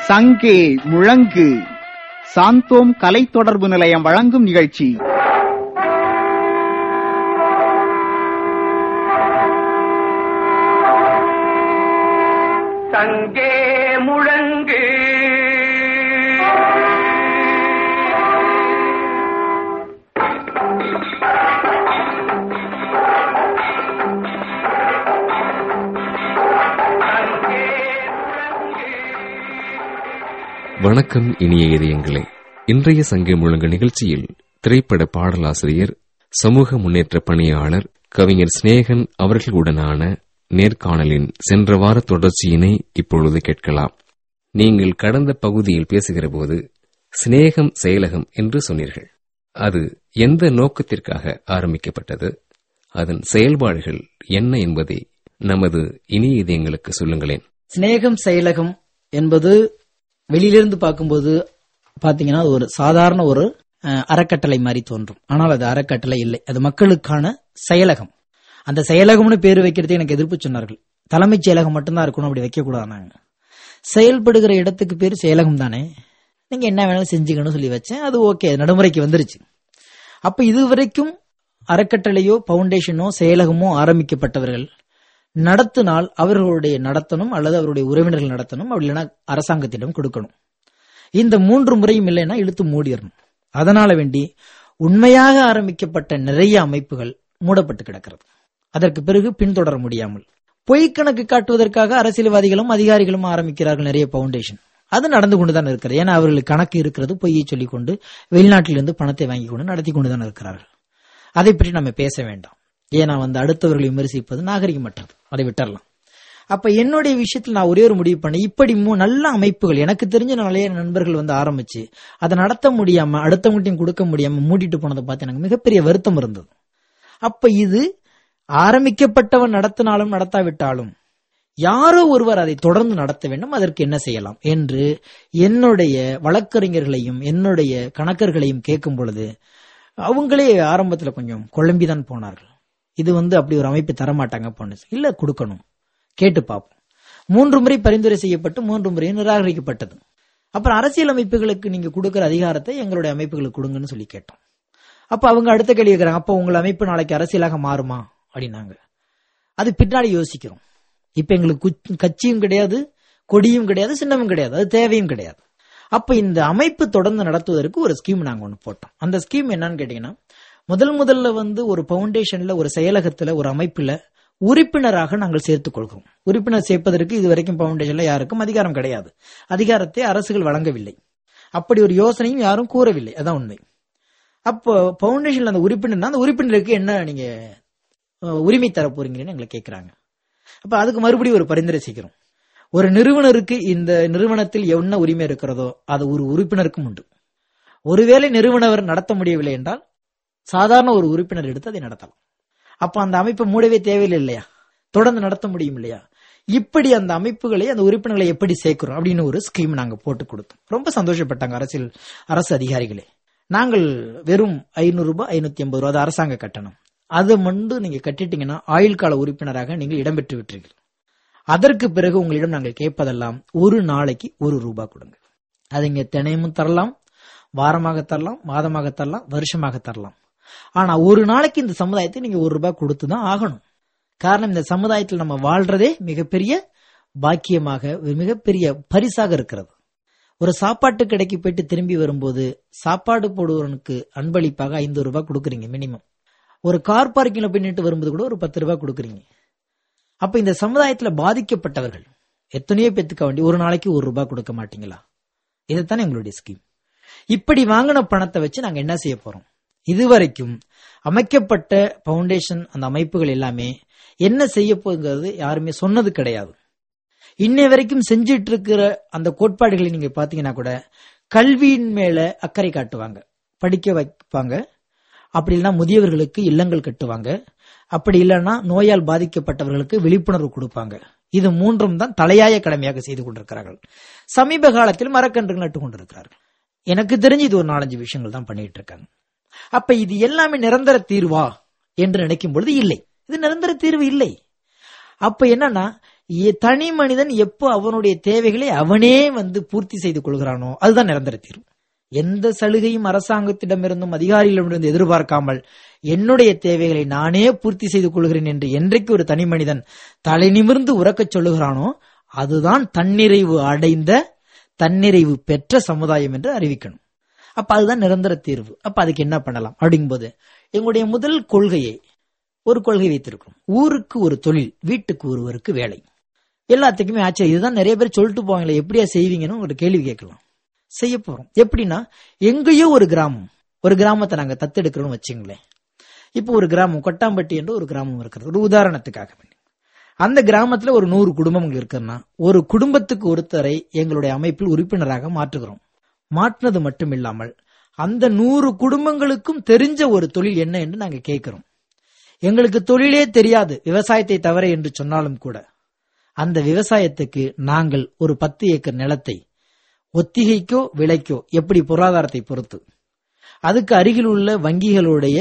சங்கே முழங்கு சாந்தோம் கலை தொடர்பு நிலையம் வழங்கும் நிகழ்ச்சி சங்கே முழங்கு சங்கே முழங்கு வணக்கம் இனிய இதயங்களே இன்றைய சங்கை முழங்கு நிகழ்ச்சியில் திரைப்பட பாடலாசிரியர் சமூக முன்னேற்ற பணியாளர் கவிஞர் சிநேகன் அவர்களுடனான நேர்காணலின் சென்ற வார தொடர்ச்சியினை இப்பொழுது கேட்கலாம் நீங்கள் கடந்த பகுதியில் பேசுகிறபோது சிநேகம் செயலகம் என்று சொன்னீர்கள் அது எந்த நோக்கத்திற்காக ஆரம்பிக்கப்பட்டது அதன் செயல்பாடுகள் என்ன என்பதை நமது இனிய இதயங்களுக்கு சொல்லுங்களேன் சிநேகம் செயலகம் என்பது வெளியிலிருந்து பார்க்கும்போது பாத்தீங்கன்னா அது ஒரு சாதாரண ஒரு அஹ், அறக்கட்டளை மாதிரி தோன்றும் ஆனால் அது அறக்கட்டளை இல்லை அது மக்களுக்கான செயலகம் அந்த செயலகம்னு பேர் வைக்கிறது எனக்கு எதிர்ப்பு சொன்னார்கள் தலைமைச் செயலகம் மட்டும்தான் இருக்கணும் அப்படி வைக்க கூடாதுனாங்க செயல்படுகிற இடத்துக்கு பேர் செயலகம் தானே நீங்க என்ன வேணாலும் செஞ்சுக்கணும் சொல்லி வச்சேன் அது ஓகே அது நடைமுறைக்கு வந்துருச்சு அப்ப இதுவரைக்கும் அறக்கட்டளையோ பவுண்டேஷனோ செயலகமோ ஆரம்பிக்கப்பட்டவர்கள் நடத்தினால் அவர்களுடைய நடத்தணும் அல்லது அவருடைய உறவினர்கள் நடத்தணும் அப்படி இல்லைன்னா அரசாங்கத்திடம் கொடுக்கணும் இந்த மூன்று முறையும் இல்லைன்னா இழுத்து மூடிடணும் அதனால வேண்டி உண்மையாக ஆரம்பிக்கப்பட்ட நிறைய அமைப்புகள் மூடப்பட்டு கிடக்கிறது அதற்கு பிறகு பின்தொடர முடியாமல் பொய் கணக்கு காட்டுவதற்காக அரசியல்வாதிகளும் அதிகாரிகளும் ஆரம்பிக்கிறார்கள் நிறைய பவுண்டேஷன் அது நடந்து கொண்டுதான் இருக்கிறது ஏன்னா அவர்களுக்கு கணக்கு இருக்கிறது பொய்யை சொல்லிக் கொண்டு வெளிநாட்டிலிருந்து பணத்தை வாங்கி கொண்டு நடத்தி கொண்டுதான் இருக்கிறார்கள் அதை பற்றி நம்ம பேச வேண்டாம் ஏன்னா வந்து அடுத்தவர்களை விமர்சிப்பது நாகரிகமற்றது அதை விட்டுறலாம் அப்ப என்னுடைய விஷயத்தில் நான் ஒரே ஒரு முடிவு பண்ணேன் இப்படி மூ- நல்ல அமைப்புகள் எனக்கு தெரிஞ்ச நிறைய நண்பர்கள் வந்து ஆரம்பிச்சு அதை நடத்த முடியாம அடுத்தவங்கள்ட்டையும் கொடுக்க முடியாம மூடிட்டு போனதை பார்த்து எனக்கு மிகப்பெரிய வருத்தம் இருந்தது அப்ப இது ஆரம்பிக்கப்பட்டவன் நடத்தினாலும் நடத்தாவிட்டாலும் யாரோ ஒருவர் அதை தொடர்ந்து நடத்த வேண்டும் அதற்கு என்ன செய்யலாம் என்று என்னுடைய வழக்கறிஞர்களையும் என்னுடைய கணக்கர்களையும் கேட்கும் பொழுது அவங்களே ஆரம்பத்துல கொஞ்சம் குழம்பிதான் போனார்கள் இது வந்து அப்படி ஒரு அமைப்பு தரமாட்டாங்க பொண்ணு இல்ல கொடுக்கணும் கேட்டு பார்ப்போம் மூன்று முறை பரிந்துரை செய்யப்பட்டு மூன்று முறையும் நிராகரிக்கப்பட்டது அப்புறம் அரசியல் அமைப்புகளுக்கு நீங்க கொடுக்கிற அதிகாரத்தை எங்களுடைய அமைப்புகளுக்கு கொடுங்கன்னு சொல்லி கேட்டோம் அப்ப அவங்க அடுத்த கேள்வி கேட்கறாங்க அப்ப உங்கள் அமைப்பு நாளைக்கு அரசியலாக மாறுமா அப்படின்னாங்க அது பின்னாடி யோசிக்கிறோம் இப்ப எங்களுக்கு குச்- கட்சியும் கிடையாது கொடியும் கிடையாது சின்னமும் கிடையாது அது தேவையும் கிடையாது அப்ப இந்த அமைப்பு தொடர்ந்து நடத்துவதற்கு ஒரு ஸ்கீம் நாங்க ஒன்று போட்டோம் அந்த ஸ்கீம் என்னன்னு கேட்டீங்கன்னா முதல் முதல்ல வந்து ஒரு பவுண்டேஷன்ல ஒரு செயலகத்துல ஒரு அமைப்புல உறுப்பினராக நாங்கள் சேர்த்துக் கொள்கிறோம் உறுப்பினர் சேர்ப்பதற்கு இதுவரைக்கும் பவுண்டேஷன்ல யாருக்கும் அதிகாரம் கிடையாது அதிகாரத்தை அரசுகள் வழங்கவில்லை அப்படி ஒரு யோசனையும் யாரும் கூறவில்லை அதான் உண்மை அப்போ பவுண்டேஷன்ல அந்த உறுப்பினர் அந்த உறுப்பினருக்கு என்ன நீங்க அஹ், உரிமை தர போறீங்கன்னு எங்களை கேட்கறாங்க அப்ப அதுக்கு மறுபடியும் ஒரு பரிந்துரை செய்கிறோம் ஒரு நிறுவனருக்கு இந்த நிறுவனத்தில் என்ன உரிமை இருக்கிறதோ அது ஒரு உறுப்பினருக்கும் உண்டு ஒருவேளை நிறுவனர் நடத்த முடியவில்லை என்றால் சாதாரண ஒரு உறுப்பினர் எடுத்து அதை நடத்தலாம் அப்ப அந்த அமைப்பை மூடவே தேவையில்லை இல்லையா தொடர்ந்து நடத்த முடியும் இல்லையா இப்படி அந்த அமைப்புகளை அந்த உறுப்பினர்களை எப்படி சேர்க்கிறோம் அப்படின்னு ஒரு ஸ்கீம் நாங்க போட்டு கொடுத்தோம் ரொம்ப சந்தோஷப்பட்டாங்க அரசியல் அரசு அதிகாரிகளே நாங்கள் வெறும் ஐநூறு ரூபாய் ஐநூத்தி ஐம்பது ரூபாய் அது அரசாங்க கட்டணம் அதை மட்டும் நீங்க கட்டிட்டீங்கன்னா ஆயுள் கால உறுப்பினராக நீங்கள் இடம்பெற்று விட்டீர்கள் அதற்கு பிறகு உங்களிடம் நாங்கள் கேட்பதெல்லாம் ஒரு நாளைக்கு ஒரு ரூபாய் கொடுங்க அது இங்க தினையமும் தரலாம் வாரமாக தரலாம் மாதமாக தரலாம் வருஷமாக தரலாம் ஆனா ஒரு நாளைக்கு இந்த சமுதாயத்தை நீங்க ஒரு ரூபாய் கொடுத்து தான் ஆகணும் காரணம் இந்த சமுதாயத்தில் நம்ம வாழ்றதே மிகப்பெரிய பாக்கியமாக ஒரு மிகப்பெரிய பரிசாக இருக்கிறது ஒரு சாப்பாட்டு கடைக்கு போயிட்டு திரும்பி வரும்போது சாப்பாடு போடுவவனுக்கு அன்பளிப்பாக ஐந்து ரூபாய் கொடுக்குறீங்க மினிமம் ஒரு கார் பார்க்கிங்ல போய் நின்று வரும்போது கூட ஒரு பத்து ரூபாய் கொடுக்குறீங்க அப்ப இந்த சமுதாயத்துல பாதிக்கப்பட்டவர்கள் எத்தனையோ பேத்துக்க வேண்டி ஒரு நாளைக்கு ஒரு ரூபாய் கொடுக்க மாட்டீங்களா இதுதானே எங்களுடைய ஸ்கீம் இப்படி வாங்கின பணத்தை வச்சு நாங்க என்ன செய்ய போறோம் இதுவரைக்கும் அமைக்கப்பட்ட பவுண்டேஷன் அந்த அமைப்புகள் எல்லாமே என்ன செய்ய போகுங்கிறது யாருமே சொன்னது கிடையாது இன்னை வரைக்கும் செஞ்சிட்டு இருக்கிற அந்த கோட்பாடுகளை நீங்க பாத்தீங்கன்னா கூட கல்வியின் மேல அக்கறை காட்டுவாங்க படிக்க வைப்பாங்க அப்படி இல்லைன்னா முதியவர்களுக்கு இல்லங்கள் கட்டுவாங்க அப்படி இல்லைன்னா நோயால் பாதிக்கப்பட்டவர்களுக்கு விழிப்புணர்வு கொடுப்பாங்க இது மூன்றும் தான் தலையாய கடமையாக செய்து கொண்டிருக்கிறார்கள் சமீப காலத்தில் மரக்கன்றுகள் நட்டு கொண்டிருக்கிறார்கள் எனக்கு தெரிஞ்சு இது ஒரு நாலஞ்சு விஷயங்கள் தான் பண்ணிட்டு இருக்காங்க அப்ப இது எல்லாமே நிரந்தர தீர்வா என்று நினைக்கும் பொழுது இல்லை இது நிரந்தர தீர்வு இல்லை அப்ப என்னன்னா எ- தனி மனிதன் எப்போ அவனுடைய தேவைகளை அவனே வந்து பூர்த்தி செய்து கொள்கிறானோ அதுதான் நிரந்தர தீர்வு எந்த சலுகையும் அரசாங்கத்திடமிருந்தும் அதிகாரிகளிடமிருந்து எதிர்பார்க்காமல் என்னுடைய தேவைகளை நானே பூர்த்தி செய்து கொள்கிறேன் என்று என்றைக்கு ஒரு தனி மனிதன் தலை நிமிர்ந்து உறக்கச் சொல்லுகிறானோ அதுதான் தன்னிறைவு அடைந்த தன்னிறைவு பெற்ற சமுதாயம் என்று அறிவிக்கணும் அப்ப அதுதான் நிரந்தர தீர்வு அப்ப அதுக்கு என்ன பண்ணலாம் அப்படிங்கும்போது எங்களுடைய முதல் கொள்கையை ஒரு கொள்கை வைத்திருக்கிறோம் ஊருக்கு ஒரு தொழில் வீட்டுக்கு ஒருவருக்கு வேலை எல்லாத்துக்குமே ஆச்சரியம் இதுதான் நிறைய பேர் சொல்லிட்டு போவாங்களே எப்படியா செய்வீங்கன்னு ஒரு கேள்வி கேட்கலாம் செய்ய போறோம் எப்படின்னா எங்கேயோ ஒரு கிராமம் ஒரு கிராமத்தை நாங்க தத்தெடுக்கிறோம்னு வச்சுங்களேன் இப்போ ஒரு கிராமம் கொட்டாம்பட்டி என்று ஒரு கிராமம் இருக்கிறது ஒரு உதாரணத்துக்காக வேண்டி. அந்த கிராமத்துல ஒரு நூறு குடும்பங்கள் இருக்குன்னா ஒரு குடும்பத்துக்கு ஒருத்தரை எங்களுடைய அமைப்பில் உறுப்பினராக மாற்றுகிறோம் மாற்றினது மட்டும் இல்லாமல் அந்த நூறு குடும்பங்களுக்கும் தெரிஞ்ச ஒரு தொழில் என்ன என்று நாங்க கேட்கிறோம் எங்களுக்கு தொழிலே தெரியாது விவசாயத்தை தவிர என்று சொன்னாலும் கூட அந்த விவசாயத்துக்கு நாங்கள் ஒரு பத்து ஏக்கர் நிலத்தை ஒத்திகைக்கோ விலைக்கோ எப்படி பொருளாதாரத்தை பொறுத்து அதுக்கு அருகில் உள்ள வங்கிகளுடைய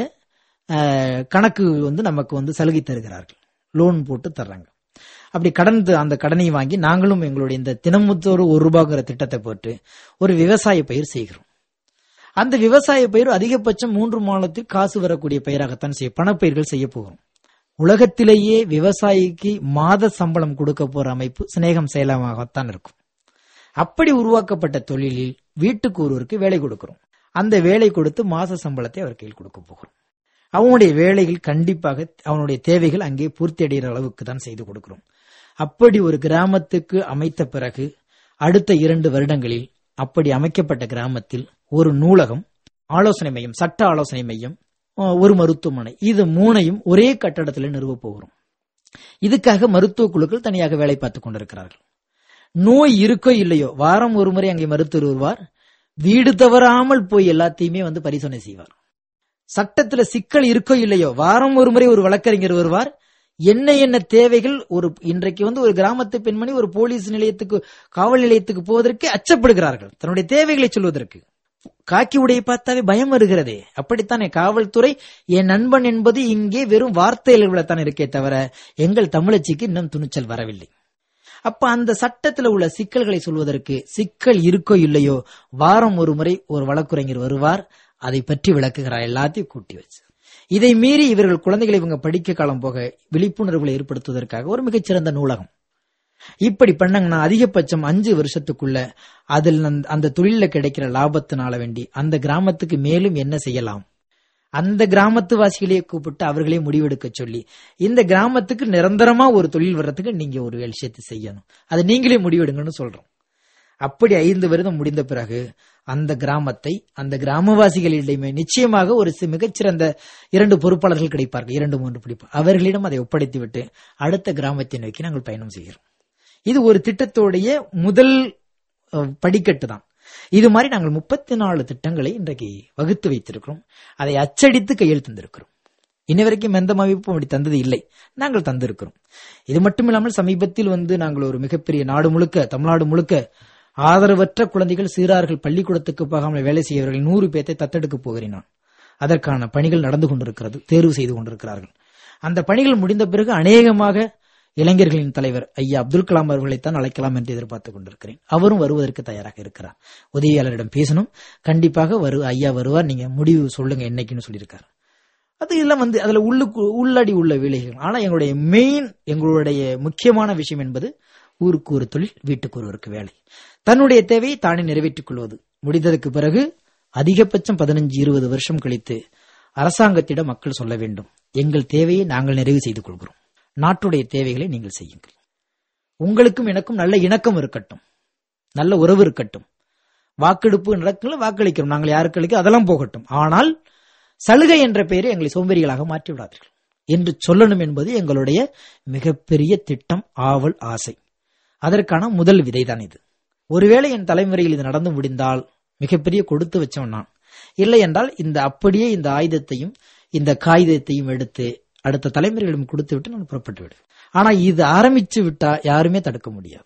அஹ், கணக்கு வந்து நமக்கு வந்து சலுகை தருகிறார்கள் லோன் போட்டு தர்றாங்க அப்படி கடன் த- அந்த கடனை வாங்கி நாங்களும் எங்களுடைய இந்த தினமுத்தோறு ஒரு ரூபாங்கிற திட்டத்தை போட்டு ஒரு விவசாய பயிர் செய்கிறோம் அந்த விவசாய பயிர் அதிகபட்சம் மூன்று மாதத்தில் காசு வரக்கூடிய பயிராகத்தான் செய்ய பணப்பயிர்கள் செய்ய போகிறோம் உலகத்திலேயே விவசாயிக்கு மாத சம்பளம் கொடுக்க போற அமைப்பு சிநேகம் செயலமாகத்தான் இருக்கும் அப்படி உருவாக்கப்பட்ட தொழிலில் வீட்டுக்கு ஒருவருக்கு வேலை கொடுக்கிறோம் அந்த வேலை கொடுத்து மாச சம்பளத்தை அவர் கையில் கொடுக்க போகிறோம் அவனுடைய வேலைகள் கண்டிப்பாக அவனுடைய தேவைகள் அங்கே பூர்த்தி அடைகிற அளவுக்கு தான் செய்து கொடுக்கிறோம் அப்படி ஒரு கிராமத்துக்கு அமைத்த பிறகு அடுத்த இரண்டு வருடங்களில் அப்படி அமைக்கப்பட்ட கிராமத்தில் ஒரு நூலகம் ஆலோசனை மையம் சட்ட ஆலோசனை மையம் அஹ், ஒரு மருத்துவமனை இது மூணையும் ஒரே கட்டடத்தில் நிறுவப் போகிறோம் இதுக்காக மருத்துவ குழுக்கள் தனியாக வேலை பார்த்துக் கொண்டிருக்கிறார்கள் நோய் இருக்கோ இல்லையோ வாரம் ஒரு முறை அங்கே மருத்துவர் வருவார் வீடு தவறாமல் போய் எல்லாத்தையுமே வந்து பரிசோதனை செய்வார் சட்டத்துல சிக்கல் இருக்கோ இல்லையோ வாரம் ஒரு முறை ஒரு வழக்கறிஞர் வருவார் என்ன என்ன தேவைகள் ஒரு இன்றைக்கு வந்து ஒரு கிராமத்து பெண்மணி ஒரு போலீஸ் நிலையத்துக்கு காவல் நிலையத்துக்கு போவதற்கு அச்சப்படுகிறார்கள் தன்னுடைய தேவைகளை சொல்வதற்கு காக்கி உடையை பார்த்தாவே பயம் வருகிறதே அப்படித்தானே காவல்துறை என் நண்பன் என்பது இங்கே வெறும் வார்த்தைகள் தான் இருக்கே தவிர எங்கள் தமிழச்சிக்கு இன்னும் துணிச்சல் வரவில்லை அப்ப அந்த சட்டத்துல உள்ள சிக்கல்களை சொல்வதற்கு சிக்கல் இருக்கோ இல்லையோ வாரம் ஒரு முறை ஒரு வழக்குரைஞர் வருவார் அதை பற்றி விளக்குகிறார் எல்லாத்தையும் கூட்டி வச்சு இதை மீறி இவர்கள் குழந்தைகளை இவங்க படிக்க காலம் போக விழிப்புணர்வுகளை ஏற்படுத்துவதற்காக ஒரு மிகச்சிறந்த நூலகம் இப்படி பண்ணாங்கன்னா அதிகபட்சம் அஞ்சு வருஷத்துக்குள்ள அதில் அந்த- அந்த தொழில கிடைக்கிற லாபத்தினால வேண்டி அந்த கிராமத்துக்கு மேலும் என்ன செய்யலாம் அந்த கிராமத்து வாசிகளையே கூப்பிட்டு அவர்களே முடிவெடுக்க சொல்லி இந்த கிராமத்துக்கு நிரந்தரமா ஒரு தொழில் வர்றதுக்கு நீங்க ஒரு விஷயத்தை செய்யணும் அதை நீங்களே முடிவெடுங்கன்னு சொல்றோம் அப்படி ஐந்து வருடம் முடிந்த பிறகு அந்த கிராமத்தை அந்த கிராமவாசிகளிடமே நிச்சயமாக ஒரு சி- மிகச்சிறந்த இரண்டு பொறுப்பாளர்கள் கிடைப்பார்கள் இரண்டு மூன்று பிடிப்பு அவர்களிடம் அதை ஒப்படைத்து விட்டு அடுத்த கிராமத்தை நோக்கி நாங்கள் பயணம் செய்கிறோம் இது ஒரு திட்டத்தோடைய முதல் அஹ், படிக்கட்டு தான் இது மாதிரி நாங்கள் முப்பத்தி நாலு திட்டங்களை இன்றைக்கு வகுத்து வைத்திருக்கிறோம் அதை அச்சடித்து கையில் தந்திருக்கிறோம் இன்ன வரைக்கும் எந்த அமைப்பும் அப்படி தந்தது இல்லை நாங்கள் தந்திருக்கிறோம் இது மட்டும் இல்லாமல் சமீபத்தில் வந்து நாங்கள் ஒரு மிகப்பெரிய நாடு முழுக்க தமிழ்நாடு முழுக்க ஆதரவற்ற குழந்தைகள் சிறார்கள் பள்ளிக்கூடத்துக்கு போகாமல் வேலை செய்யவர்கள் நூறு பேத்தை தத்தெடுக்க போகிறேன் நான் அதற்கான பணிகள் நடந்து கொண்டிருக்கிறது தேர்வு செய்து கொண்டிருக்கிறார்கள் அந்த பணிகள் முடிந்த பிறகு அநேகமாக இளைஞர்களின் தலைவர் ஐயா அப்துல் கலாம் அவர்களைத்தான் அழைக்கலாம் என்று எதிர்பார்த்துக் கொண்டிருக்கிறேன் அவரும் வருவதற்கு தயாராக இருக்கிறார் உதவியாளரிடம் பேசணும் கண்டிப்பாக வரு ஐயா வருவார் நீங்க முடிவு சொல்லுங்க என்னைக்குன்னு சொல்லியிருக்காரு அது இதெல்லாம் வந்து அதுல உள்ளுக்கு உள்ளடி உள்ள வேலைகள் ஆனா எங்களுடைய மெயின் எங்களுடைய முக்கியமான விஷயம் என்பது ஊருக்கு ஒரு தொழில் வீட்டுக்கு ஒருவருக்கு வேலை தன்னுடைய தேவையை தானே நிறைவேற்றிக் கொள்வது முடிந்ததுக்கு பிறகு அதிகபட்சம் பதினஞ்சு இருபது வருஷம் கழித்து அரசாங்கத்திடம் மக்கள் சொல்ல வேண்டும் எங்கள் தேவையை நாங்கள் நிறைவு செய்து கொள்கிறோம் நாட்டுடைய தேவைகளை நீங்கள் செய்யுங்கள் உங்களுக்கும் எனக்கும் நல்ல இணக்கம் இருக்கட்டும் நல்ல உறவு இருக்கட்டும் வாக்கெடுப்பு நடக்கல வாக்களிக்கிறோம் நாங்கள் யாருக்கு அளிக்க அதெல்லாம் போகட்டும் ஆனால் சலுகை என்ற பெயரை எங்களை சோம்பேறிகளாக மாற்றி விடாதீர்கள் என்று சொல்லணும் என்பது எங்களுடைய மிகப்பெரிய திட்டம் ஆவல் ஆசை அதற்கான முதல் விதைதான் இது ஒருவேளை என் தலைமுறையில் இது நடந்து முடிந்தால் மிகப்பெரிய கொடுத்து வச்சவன் நான் இல்லை என்றால் இந்த அப்படியே இந்த ஆயுதத்தையும் இந்த காகிதத்தையும் எடுத்து அடுத்த தலைமுறைகளிடம் கொடுத்து விட்டு நான் புறப்பட்டு விடுவேன் ஆனா இது ஆரம்பிச்சு விட்டா யாருமே தடுக்க முடியாது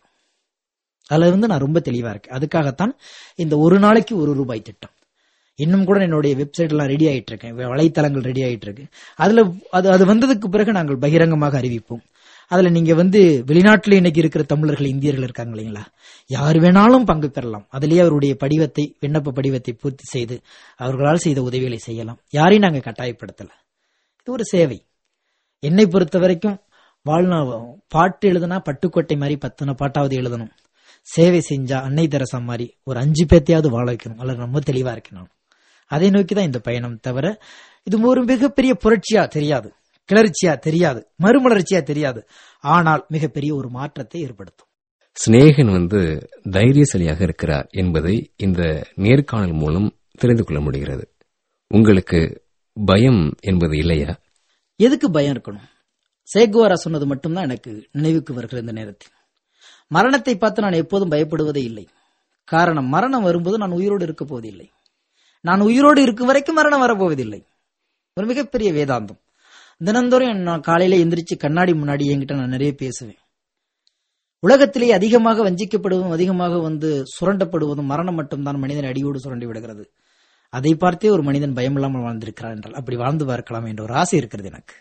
அதுல இருந்து நான் ரொம்ப தெளிவா இருக்கேன் அதுக்காகத்தான் இந்த ஒரு நாளைக்கு ஒரு ரூபாய் திட்டம் இன்னும் கூட என்னுடைய வெப்சைட் எல்லாம் ரெடி ஆயிட்டு இருக்கேன் வலைத்தளங்கள் ரெடி ஆயிட்டு இருக்கு அதுல அது அது வந்ததுக்கு பிறகு நாங்கள் பகிரங்கமாக அறிவிப்போம் அதுல நீங்க வந்து வெளிநாட்டுல இன்னைக்கு இருக்கிற தமிழர்கள் இந்தியர்கள் இருக்காங்க இல்லைங்களா யார் வேணாலும் பங்கு பெறலாம் அதுலயே அவருடைய படிவத்தை விண்ணப்ப படிவத்தை பூர்த்தி செய்து அவர்களால் செய்த உதவிகளை செய்யலாம் யாரையும் நாங்க கட்டாயப்படுத்தல இது ஒரு சேவை என்னை பொறுத்த வரைக்கும் வாழ்நாள் பாட்டு எழுதுனா பட்டுக்கோட்டை மாதிரி பத்தனை பாட்டாவது எழுதணும் சேவை செஞ்சா அன்னை தெரசா மாதிரி ஒரு அஞ்சு பேத்தையாவது வாழ வைக்கணும் அல்லது ரொம்ப தெளிவா இருக்கணும் அதை நோக்கி தான் இந்த பயணம் தவிர இது ஒரு மிகப்பெரிய புரட்சியா தெரியாது கிளர்ச்சியா தெரியாது மறுமலர்ச்சியா தெரியாது ஆனால் மிகப்பெரிய ஒரு மாற்றத்தை ஏற்படுத்தும் சிநேகன் வந்து தைரியசாலியாக இருக்கிறார் என்பதை இந்த நேர்காணல் மூலம் தெரிந்து கொள்ள முடிகிறது உங்களுக்கு பயம் என்பது இல்லையா எதுக்கு பயம் இருக்கணும் சேகுவாரா சொன்னது மட்டும்தான் எனக்கு நினைவுக்கு வருகிற இந்த நேரத்தில் மரணத்தை பார்த்து நான் எப்போதும் பயப்படுவதே இல்லை காரணம் மரணம் வரும்போது நான் உயிரோடு இருக்க போவதில்லை நான் உயிரோடு இருக்கும் வரைக்கும் மரணம் வரப்போவதில்லை ஒரு மிகப்பெரிய வேதாந்தம் தினந்தோறும் நான் காலையில எந்திரிச்சு கண்ணாடி முன்னாடி என்கிட்ட நான் நிறைய பேசுவேன் உலகத்திலேயே அதிகமாக வஞ்சிக்கப்படுவதும் அதிகமாக வந்து சுரண்டப்படுவதும் மரணம் மட்டும்தான் மனிதன் அடியோடு சுரண்டி விடுகிறது அதை பார்த்தே ஒரு மனிதன் பயமில்லாமல் வாழ்ந்திருக்கிறான் என்றால் அப்படி வாழ்ந்து பார்க்கலாம் என்ற ஒரு ஆசை இருக்கிறது எனக்கு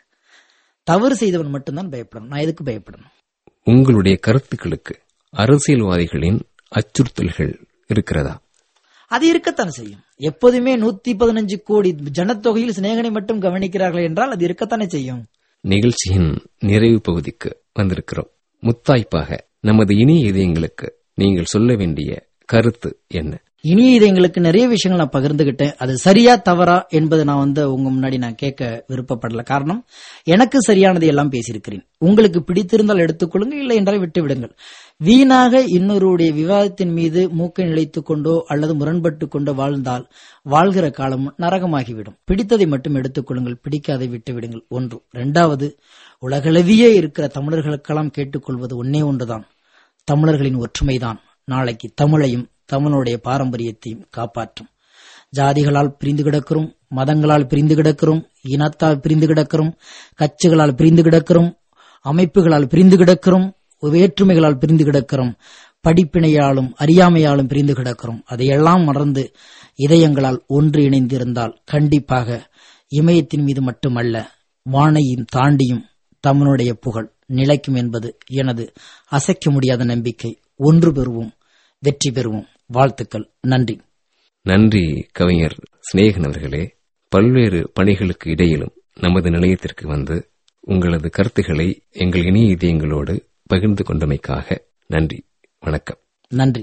தவறு செய்தவன் மட்டும்தான் பயப்படணும் நான் எதுக்கு பயப்படணும் உங்களுடைய கருத்துக்களுக்கு அரசியல்வாதிகளின் அச்சுறுத்தல்கள் இருக்கிறதா அது இருக்கத்தான் செய்யும் எப்போதுமே நூத்தி பதினஞ்சு கோடி ஜனத்தொகையில் சிநேகனை மட்டும் கவனிக்கிறார்கள் என்றால் அது இருக்கத்தானே செய்யும் நிகழ்ச்சியின் நிறைவு பகுதிக்கு வந்திருக்கிறோம் முத்தாய்ப்பாக நமது இனிய இதயங்களுக்கு நீங்கள் சொல்ல வேண்டிய கருத்து என்ன இனி இது எங்களுக்கு நிறைய விஷயங்கள் நான் பகிர்ந்துகிட்டேன் அது சரியா தவறா என்பதை நான் வந்து உங்க முன்னாடி நான் கேட்க விருப்பப்படல காரணம் எனக்கு சரியானதை எல்லாம் பேசியிருக்கிறேன் உங்களுக்கு பிடித்திருந்தால் எடுத்துக்கொள்ளுங்க இல்லை என்றால் விட்டு விடுங்கள் வீணாக இன்னொருடைய விவாதத்தின் மீது மூக்கை நிலைத்துக் கொண்டோ அல்லது முரண்பட்டு கொண்டோ வாழ்ந்தால் வாழ்கிற காலம் நரகமாகிவிடும் பிடித்ததை மட்டும் எடுத்துக்கொள்ளுங்கள் பிடிக்காதை விட்டு விடுங்கள் ஒன்று இரண்டாவது உலகளவியே இருக்கிற தமிழர்களுக்கெல்லாம் கேட்டுக்கொள்வது ஒன்னே ஒன்றுதான் தமிழர்களின் ஒற்றுமைதான் நாளைக்கு தமிழையும் தமிழனுடைய பாரம்பரியத்தையும் காப்பாற்றும் ஜாதிகளால் பிரிந்து கிடக்கிறோம் மதங்களால் பிரிந்து கிடக்கிறோம் இனத்தால் பிரிந்து கிடக்கிறோம் கட்சிகளால் பிரிந்து கிடக்கிறோம் அமைப்புகளால் பிரிந்து கிடக்கிறோம் வேற்றுமைகளால் பிரிந்து கிடக்கிறோம் படிப்பினையாலும் அறியாமையாலும் பிரிந்து கிடக்கிறோம் அதையெல்லாம் மறந்து இதயங்களால் ஒன்று இணைந்திருந்தால் கண்டிப்பாக இமயத்தின் மீது மட்டுமல்ல வானையும் தாண்டியும் தமிழுடைய புகழ் நிலைக்கும் என்பது எனது அசைக்க முடியாத நம்பிக்கை ஒன்று பெறுவோம் வெற்றி பெறுவோம் வாழ்த்துக்கள் நன்றி நன்றி கவிஞர் சிநேகன் அவர்களே பல்வேறு பணிகளுக்கு இடையிலும் நமது நிலையத்திற்கு வந்து உங்களது கருத்துக்களை எங்கள் இனிய இதயங்களோடு பகிர்ந்து கொண்டமைக்காக நன்றி வணக்கம் நன்றி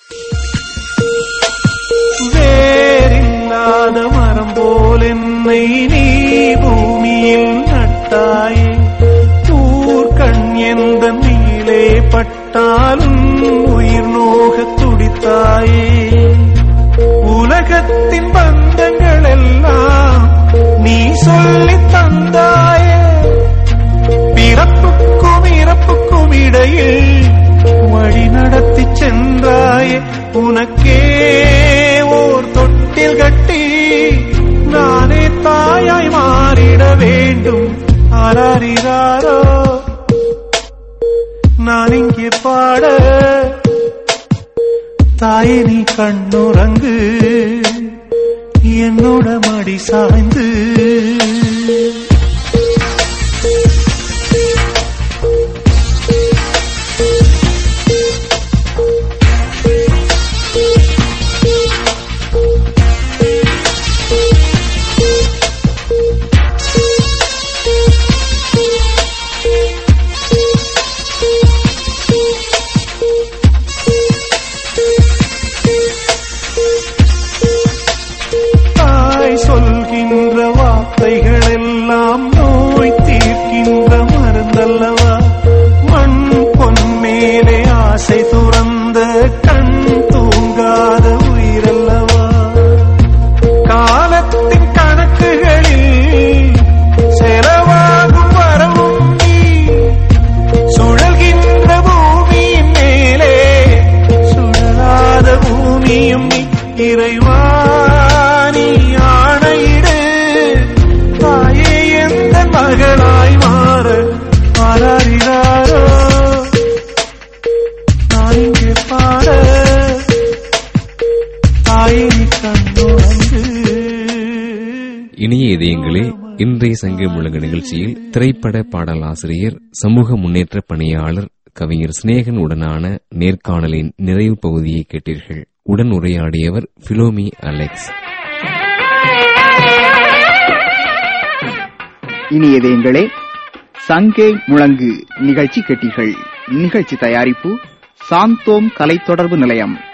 வேறில்லாத மரம் போல் என்னை நீ பூமியில் நட்டாயே ஊர்கண் எந்த நீலே பட்டாலும் உயிர் நோகத் துடித்தாயே உலகத்தின் பந்தங்கள் எல்லாம் நீ சொல்லித் தந்தாயே பிறப்புக்கும் இறப்புக்கும் இடையில் வழி நடத்தி சென்றாயே உனக்கே ஓர் தொட்டில் கட்டி நானே தாயாய் மாறிட வேண்டும் அலறிறாரோ நான் இங்கே பாட தாயே நீ கண்ணுறங்கு என்னோட மடி சாய்ந்து தாய் சொல்கின்ற வார்த்தைகள் எல்லாம் நோய் தீர்க்கின்ற மருந்தல்லவா மண் பொன் மேலே ஆசை துறந்த கண் தூங்காத உயிரல்லவா காலத்தின் கணக்குகளில் செலவாகும் வரவும் நீ சுழல்கின்ற பூமியின் மேலே சுழலாத பூமியும் நீ இறைவாணி ஆணையிடு தாயே எந்த மகளாய் மாற மாறாரிறாரோ நான் இங்கே பாட தாயே நீ கண்ணுறங்கு இனிய இதயங்களே இன்றைய சங்க முழங்கு நிகழ்ச்சியில் திரைப்பட பாடலாசிரியர் சமூக முன்னேற்ற பணியாளர் கவிஞர் சிநேகன் உடனான நேர்காணலின் நிறைவு பகுதியை கேட்டீர்கள் உடன் உரையாடியவர் பிலோமி அலெக்ஸ் இனியதேங்களே சங்கே முழங்கு நிகழ்ச்சி கேட்டீர்கள் நிகழ்ச்சி தயாரிப்பு சாந்தோம் கலை தொடர்பு நிலையம்